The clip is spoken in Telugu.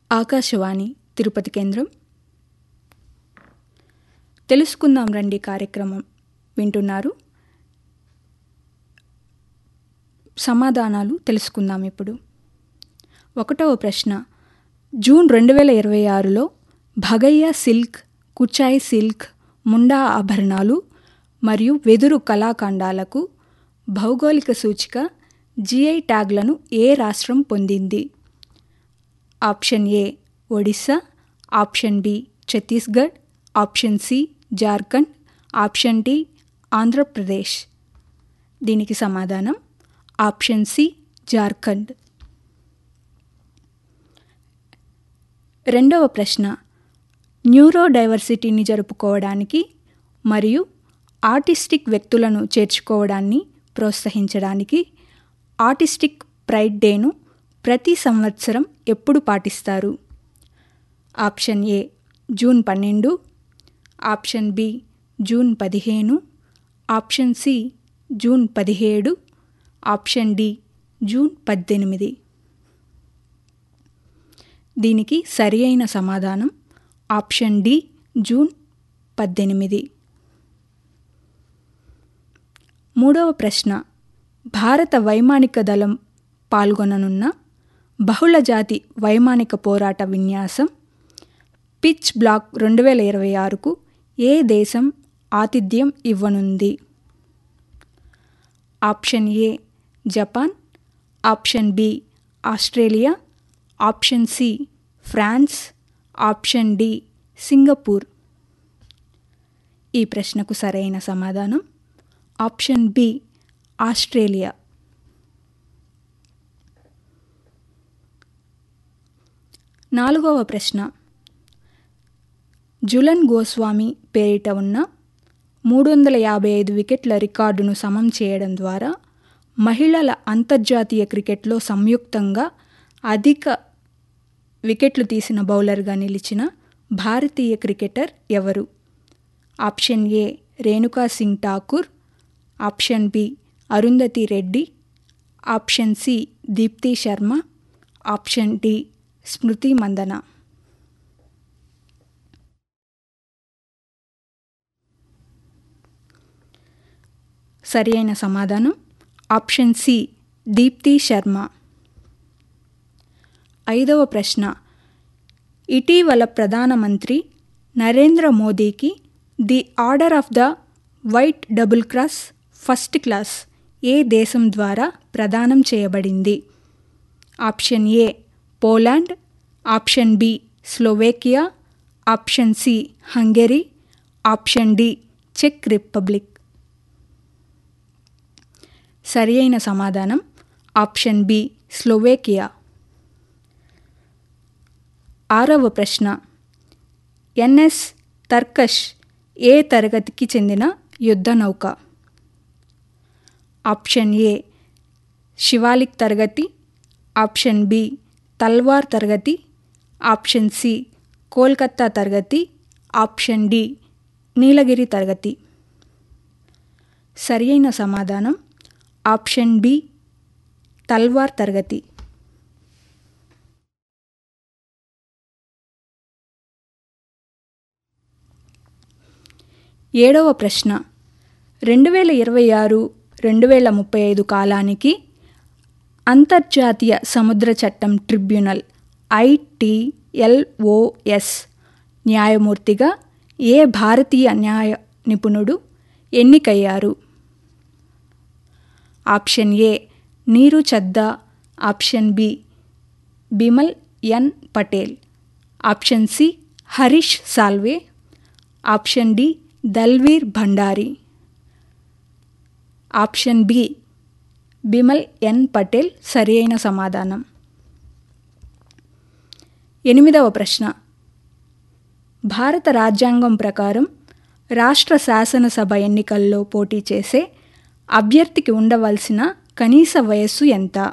ఆకాశవాణి తిరుపతి కేంద్రం తెలుసుకుందాం రండి కార్యక్రమం వింటున్నారు సమాధానాలు తెలుసుకుందాం ఇప్పుడు ఒకటవ ప్రశ్న జూన్ రెండు వేల ఇరవై ఆరులో భగయ్య సిల్క్ కుచాయ్ సిల్క్ ముండా ఆభరణాలు మరియు వెదురు కళాఖండాలకు భౌగోళిక సూచిక జిఐ ట్యాగ్లను ఏ రాష్ట్రం పొందింది option A Odisha option B Chhattisgarh option C Jharkhand option D Andhra Pradesh దీనికి సమాధానం ఆప్షన్ సి జార్ఖండ్ రెండవ ప్రశ్న న్యూరో డైవర్సిటీని జరుపుకోవడానికి మరియు ఆర్టిస్టిక్ వ్యక్తులను చేర్చుకోవడాన్ని ప్రోత్సహించడానికి ఆర్టిస్టిక్ ప్రైడ్ డేను ప్రతి సంవత్సరం ఎప్పుడు పాటిస్తారు ఆప్షన్ ఏ జూన్ పన్నెండు ఆప్షన్ బి జూన్ పదిహేను ఆప్షన్ సి జూన్ పదిహేడు ఆప్షన్ డి జూన్ పద్దెనిమిది దీనికి సరి అయిన సమాధానం ఆప్షన్ డి జూన్ పద్దెనిమిది మూడవ ప్రశ్న భారత వైమానిక దళం పాల్గొననున్న బహుళజాతి వైమానిక పోరాట విన్యాసం పిచ్ బ్లాక్ రెండు వేల ఇరవై ఆరుకు ఏ దేశం ఆతిథ్యం ఇవ్వనుంది option A Japan option B Australia option C France option D Singapore ఈ ప్రశ్నకు సరైన సమాధానం ఆప్షన్ బి ఆస్ట్రేలియా నాలుగవ ప్రశ్న జులన్ గోస్వామి పేరిట ఉన్న మూడు వందల యాభై ఐదు వికెట్ల రికార్డును సమం చేయడం ద్వారా మహిళల అంతర్జాతీయ క్రికెట్లో సంయుక్తంగా అధిక వికెట్లు తీసిన బౌలర్గా నిలిచిన భారతీయ క్రికెటర్ ఎవరు option A Renuka Singh Thakur option B Arundhati Reddy option C Deepti Sharma option D Smriti Mandhana సరి అయిన సమాధానం ఆప్షన్ సి దీప్తి శర్మ ఐదవ ప్రశ్న ఇటీవల ప్రధానమంత్రి నరేంద్ర మోదీకి the order of the white double cross first class ఏ దేశం ద్వారా ప్రదానం చేయబడింది option A Poland option B Slovakia option C Hungary option D చెక్ రిపబ్లిక్ సరి అయిన సమాధానం ఆప్షన్ బి స్లోవేకియా ఆరవ ప్రశ్న ఎన్ఎస్ తర్కష్ ఏ తరగతికి చెందిన యుద్ధ నౌక ఆప్షన్ ఏ శివాలిక్ తరగతి ఆప్షన్ బి తల్వార్ తరగతి ఆప్షన్ సి కోల్కత్తా తరగతి ఆప్షన్ డి నీలగిరి తరగతి సరియైన సమాధానం ఆప్షన్ బి తల్వార్ తరగతి ఏడవ ప్రశ్న రెండు వేల ఇరవై ఆరు రెండు వేల ముప్పై ఐదు కాలానికి అంతర్జాతీయ సముద్ర చట్టం ట్రిబ్యునల్ ఐటిఎల్ఓఎస్ న్యాయమూర్తిగా ఏ భారతీయ న్యాయ నిపుణుడు ఎన్నికయ్యారు option A Neeru Chadha option B Bimal N Patel option C Harish Salve option D Dalveer Bhandari option B Bimal N Patel సరి అయిన సమాధానం ఎనిమిదవ ప్రశ్న భారత రాజ్యాంగం ప్రకారం రాష్ట్ర శాసనసభ ఎన్నికల్లో పోటీ చేసే అభ్యర్థికి ఉండవలసిన కనీస వయస్సు ఎంత